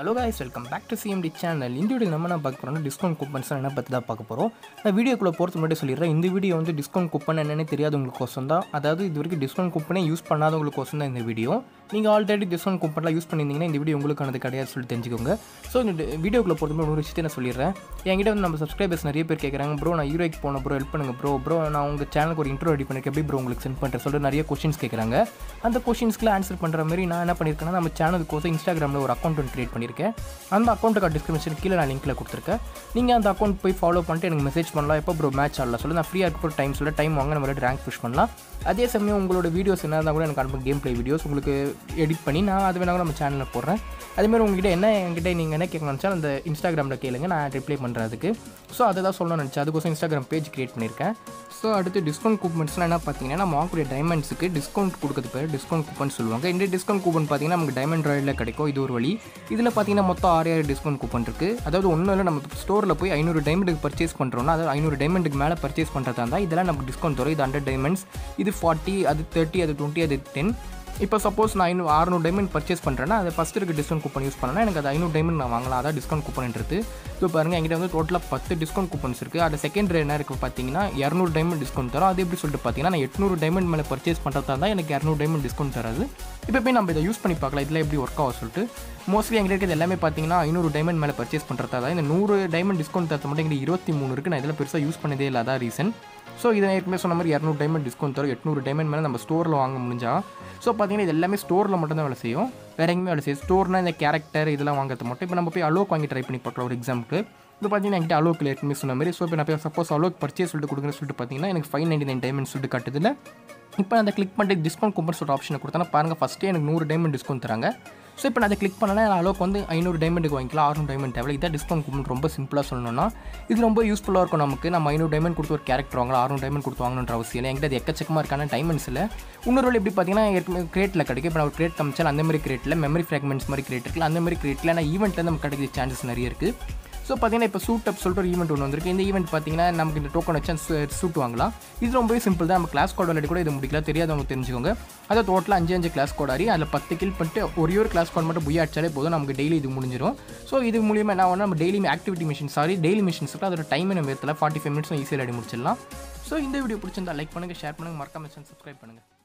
hello guys welcome back to CMT channel இந்த video நம்ம என்ன பார்க்க போகிறோம்னா டிஸ்கவுண்ட் கூப்பன்ஸ் என்ன பற்றி தான் பார்க்க போகிறோம் நான் வீடியோக்குள்ளே போகிறது முன்னாடி சொல்லிடுறேன் இந்த வீடியோ வந்து டிஸ்கவுண்ட் கூப்பன் என்னென்னு தெரியாதவங்களுக்கோசம் தான் அதாவது இது வரைக்கும் டிஸ்கவுண்ட் கூப்பனே யூஸ் பண்ணாதவங்களுக்கோசம் தான் இந்த வீடியோ நீங்கள் ஆல்ரெடி டிஸ்கவுண்ட் கூப்பன்லாம் யூஸ் பண்ணியிருந்தீங்கன்னா இந்த வீடியோ உங்களுக்கானது கிடையாது சொல்லி தெரிஞ்சுக்கோங்க ஸோ இந்த வீடியோக்குள்ளே போகிறது முன்னாடி ஒரு விஷயத்தை நான் சொல்லிடுறேன் என்கிட்ட வந்து நம்ம சப்ஸ்கிரைபர்ஸ் நிறைய பேர் கேட்குறாங்க ப்ரோ நான் யூரோக்கு போன ப்ரோ ஹெல்ப் பண்ணுங்க ப்ரோ ப்ரோ நான் உங்கள் சேனலுக்கு ஒரு இன்ட்ரோ ரெடி பண்ணிருக்கேன் எப்படி ப்ரோ உங்களுக்கு சென்ட் பண்ணுறேன் சொல்லிட்டு நிறைய கொஷின்ஸ் கேட்குறாங்க அந்த கொஷின்ஸ்க்குலாம் ஆன்சர் பண்ணுற மாதிரி நான் என்ன பண்ணியிருக்கேன்னா நம்ம சேனலுக்கோசம் இன்ஸ்டாகிராமில் ஒரு அக்கௌண்ட் ஒன்று கிரியேட் பண்ணியிருக்கேன் அந்த அக்கௌண்ட்டுக்கு டிஸ்கிரிப்ஷன் கீழே நான் லிங்க்கில் கொடுத்துருக்கேன் நீங்கள் அந்த அக்கௌண்ட் போய் ஃபாலோ பண்ணிட்டு எனக்கு மெசேஜ் பண்ணலாம் எப்போ ப்ரோ மேட்ச் ஆடலாம் சொல்லி நான் ஃப்ரீயாக இருக்க டைம் சொல்ல டைம் வாங்க நம்ம ரேங்க் புஷ் பண்ணலாம் அதே சமயம் உங்களோட வீடியோஸ் என்ன இருந்தால் கூட எனக்கு அனுப்பும் கேம் ப்ளே வீடியோஸ் உங்களுக்கு எடிட் பண்ணி நான் அது வேணா கூட நம்ம சேனலில் போடுறேன் அதேமாதிரி உங்ககிட்ட என்ன என்கிட்ட நீங்கள் என்ன கேட்க நினச்சா அந்த இன்ஸ்டாகிராமில் கேளுங்க நான் ரிப்ளை பண்ணுறதுக்கு ஸோ அதை தான் சொல்லணும்னு நினச்சேன் அதுக்கோசம் இன்ஸ்டாகிராம் பேஜ் கிரியேட் பண்ணியிருக்கேன் ஸோ அடுத்து டிஸ்கவுண்ட் கூப்பன்ஸ்லாம் என்ன பார்த்தீங்கன்னா நம்ம வாங்கக்கூடிய டைமண்ட்ஸுக்கு டிஸ்கவுண்ட் கொடுக்குறது பேர் டிஸ்கவுண்ட் கூப்பன் சொல்லுவாங்க இந்த டிஸ்கவுண்ட் கூப்பன் பார்த்தீங்கன்னா நமக்கு டைமண்ட் ராயலில் கிடைக்கும் இது ஒரு வழி இதில் பார்த்தீங்கன்னா மொத்தம் ஆறு ஆறு டிஸ்கவுண்ட் கூப்பன் இருக்குது அதாவது ஒன்றும் இல்லை நம்ம ஸ்டோரில் போய் ஐநூறு டைமண்டுக்கு பர்ச்சேஸ் பண்ணுறோம்னா அதாவது ஐநூறு டைமண்டுக்கு மேலே பர்ச்சேஸ் பண்ணுறதா இருந்தால் இதெல்லாம் நமக்கு டிஸ்கவுண்ட் தரும் இது ஹண்ட்ரட் டைமண்ட்ஸ் இது ஃபார்ட்டி அது தேர்ட்டி அது டுவெண்ட்டி அது டென் இப்போ சப்போஸ் நான் ஐநூறு அறுநூறு டைமண்ட் பர்ச்சேஸ் பண்ணுறேன்னா அதை ஃபஸ்ட் இருக்க டிஸ்கவுண்ட் கூப்பன் யூஸ் பண்ணனா எனக்கு அது ஐநூறு டைமண்ட் நான் வாங்கலாம் அதான் டிஸ்கவுண்ட் கூப்பன்ன்றது ஸோ பாருங்கள் என்கிட்ட வந்து டோட்டலாக பத்து டிஸ்கவுண்ட் கூப்பன்ஸ் இருக்குது அது செகண்ட் என்ன இருக்குது பார்த்தீங்கன்னா இரநூறு டைமண்ட் டிஸ்கவுண்ட் தரும் அது எப்படி சொல்லிட்டு பார்த்தீங்கன்னா நான் எட்நூறு டைமண்ட் மேலே பர்ச்சேஸ் பண்ணுறதா இருந்தால் எனக்கு இரநூறு டைமண்ட் டிஸ்கவுண்ட் தராது இப்போ போய் நம்ம இதை யூஸ் பண்ணி பார்க்கலாம் இதில் எப்படி ஒர்க் ஆகும் சொல்லிட்டு மோஸ்ட்லி எங்கிட்ட இருக்கிறது எல்லாமே பார்த்தீங்கன்னா ஐநூறு டைமண்ட் மேலே பர்ச்சேஸ் பண்ணுறதா தான் இந்த நூறு டைமண்ட் டிஸ்கவுண்ட் தரத்து மட்டும் எங்கிட்ட இருபத்தி மூணு இருக்குது நான் இதில் பெருசாக யூஸ் பண்ணதே இல்லை அதான் ரீசன் ஸோ இதை ஏற்கனவே சொன்ன மாதிரி இரநூறு டைமண்ட் டிஸ்கவுண்ட் தரும் எட்நூறு டைமண்ட் மேலே நம்ம ஸ்டோரில் வாங்க முடிஞ்சா ஸோ பார்த்தீங்கன்னா இது எல்லாமே ஸ்டோரில் மட்டும் தான் வேலை செய்யும் வேறு எங்கேயுமே வேலை செய்யும் ஸ்டோர்னால் இந்த கேரக்டர் இதெல்லாம் வாங்குறது மட்டும் இப்போ நம்ம போய் அலோக் வாங்கி ட்ரை பண்ணி பார்க்கலாம் ஒரு எக்ஸாம்பிள் இப்போ பார்த்தீங்கன்னா என்கிட்ட அலோக்கில் ஏற்கனவே சொன்ன மாதிரி ஸோ இப்போ நான் போய் சப்போஸ் அலோக் பர்ச்சேஸ் சொல்லிட்டு கொடுக்குறேன்னு சொல்லிட்டு பார்த்தீங்கன்னா எனக்கு ஃபைவ் நைன்டி நைன் டைமண்ட் சொல்லிட்டு காட்டுதில்ல இப்போ அந்த கிளிக் பண்ணிட்டு டிஸ்கவுண்ட் கூப்பன் சொல்லிட்டு ஆப்ஷனை கொடுத்தா பாருங்கள் ஃபஸ்ட்டே எனக்கு நூறு டைமண்ட் டிஸ்கவுண்ட் தராங்க ஸோ இப்போ நான் அதை கிளிக் பண்ணனா அளவுக்கு வந்து ஐநூறு டைமண்டுக்கு வாங்கிக்கலாம் ஆறுநூறு டைமண்ட் தேவை இதான் டிஸ்கவுண்ட் கூப்பன் ரொம்ப சிம்பிளாக சொல்லணும்னா இது ரொம்ப யூஸ்ஃபுல்லாக இருக்கும் நமக்கு நம்ம ஐநூறு டைமண்ட் கொடுத்து ஒரு கேரக்டர் வாங்கலாம் ஆறுநூறு டைமண்ட் கொடுத்து வாங்கணுன்ற அவசியம் இல்லை எங்கிட்ட அது எக்கச்சக்கமாக இருக்கான டைமண்ட்ஸில் இன்னொரு வழி எப்படி பார்த்தீங்கன்னா ஏற்கனவே கிரேட்டில் கிடைக்கும் இப்போ நான் ஒரு கிரேட் காமிச்சால் அந்த மாதிரி கிரேட்டில் மெமரி ஃப்ராக்மெண்ட்ஸ் மாதிரி கிரேட் இருக்குல்ல அந்த மாதிரி கிரேட்டில் ஆனால் ஈவெண்ட்டில் நமக்கு கிடைக்கிற சான்சஸ் நிறைய இருக்குது ஸோ பார்த்தீங்கன்னா இப்போ சூட் அப் சொல்லிட்டு ஒரு ஈவெண்ட் ஒன்று வந்திருக்கு இந்த ஈவெண்ட் பார்த்தீங்கன்னா நமக்கு இந்த டோக்கன் வச்சு சூட் வாங்கலாம் இது ரொம்பவே சிம்பிள் தான் நம்ம கிளாஸ் கோட் விளையாடி கூட இது முடிக்கலாம் தெரியாதவங்க தெரிஞ்சுக்கோங்க அதை டோட்டலாக அஞ்சு அஞ்சு கிளாஸ் கோட் ஆடி அதில் பத்து கில் பண்ணிட்டு ஒரே ஒரு கிளாஸ் கோட் மட்டும் புய்யா அடிச்சாலே போதும் நமக்கு டெய்லி இது முடிஞ்சிடும் ஸோ இது மூலியமாக என்ன ஆகும் நம்ம daily activity mission sorry daily missions அதோட டைம் நம்ம ஏற்றல ஃபார்ட்டி ஃபைவ் மினிட்ஸும் ஈஸியாக அடி முடிச்சிடலாம் ஸோ இந்த வீடியோ பிடிச்சிருந்தா லைக் பண்ணுங்கள் ஷேர் பண்ணுங்கள் மறக்காம சப்ஸ்கிரைப் பண்ணுங்கள்